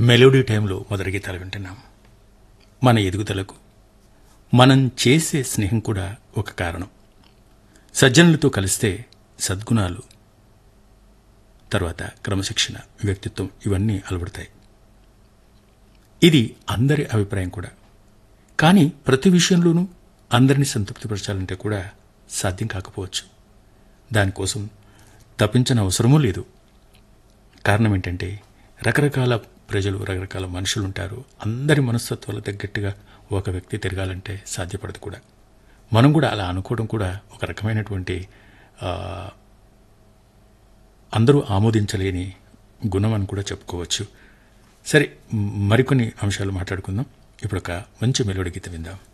melody టైంలో మొదటి గీతాలు వింటున్నాం మన ఎదుగుదలకు మనం చేసే స్నేహం కూడా ఒక కారణం సజ్జనులతో కలిస్తే సద్గుణాలు తర్వాత క్రమశిక్షణ వ్యక్తిత్వం ఇవన్నీ అలవడతాయి ఇది అందరి అభిప్రాయం కూడా కానీ ప్రతి విషయంలోనూ అందరినీ సంతృప్తిపరచాలంటే కూడా సాధ్యం కాకపోవచ్చు దానికోసం తప్పించిన అవసరమూ లేదు కారణం ఏంటంటే రకరకాల ప్రజలు రకరకాల మనుషులు ఉంటారు అందరి మనస్తత్వాలు తగ్గట్టుగా ఒక వ్యక్తి తిరగాలంటే సాధ్యపడదు కూడా మనం కూడా అలా అనుకోవడం కూడా ఒక రకమైనటువంటి ఆ, అందరూ ఆమోదించలేని గుణం అని కూడా చెప్పుకోవచ్చు సరే మ్, మరికొన్ని అంశాలు మాట్లాడుకుందాం ఇప్పుడు ఒక మంచి మెలోడి గీత విందాం